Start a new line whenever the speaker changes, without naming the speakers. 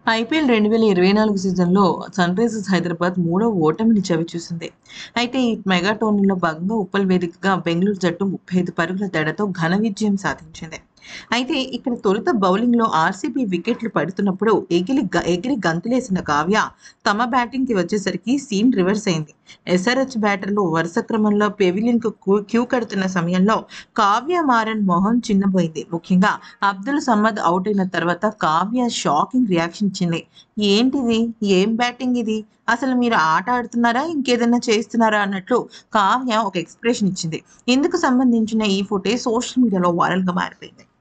IPL రెండు వేల ఇరవై నాలుగు సీజన్లో సన్ రైజర్స్ హైదరాబాద్ మూడో ఓటమిని చవిచూసింది అయితే ఈ మెగా టోర్నీలో భాగంగా ఉప్పల్ వేదికగా బెంగళూరు జట్టు ముప్పై ఐదు పరుగుల తేడాతో ఘన విజయం సాధించింది అయితే ఇక్కడ తొలుత బౌలింగ్లో ఆర్సీబీ వికెట్లు పడుతున్నప్పుడు ఎగిరి గ- ఎగిరి గంతులేసిన కావ్య తమ బ్యాటింగ్కి వచ్చేసరికి సీన్ రివర్స్ అయింది ఎస్ఆర్హెచ్ బ్యాటర్లు వరుస క్రమంలో పెవిలియన్కు క్యూ- క్యూ కడుతున్న సమయంలో కావ్య మారన్ మొహం చిన్నపోయింది ముఖ్యంగా అబ్దుల్ సమ్మద్ అవుట్ అయిన తర్వాత కావ్య షాకింగ్ రియాక్షన్ ఇచ్చింది ఏంటిది ఏం బ్యాటింగ్ ఇది అసలు మీరు ఆట ఆడుతున్నారా ఇంకేదైనా చేస్తున్నారా అన్నట్లు కావ్య ఒక ఎక్స్ప్రెషన్ ఇచ్చింది ఇందుకు సంబంధించిన ఈ ఫుటేజ్ సోషల్ మీడియాలో వైరల్గా మారిపోయింది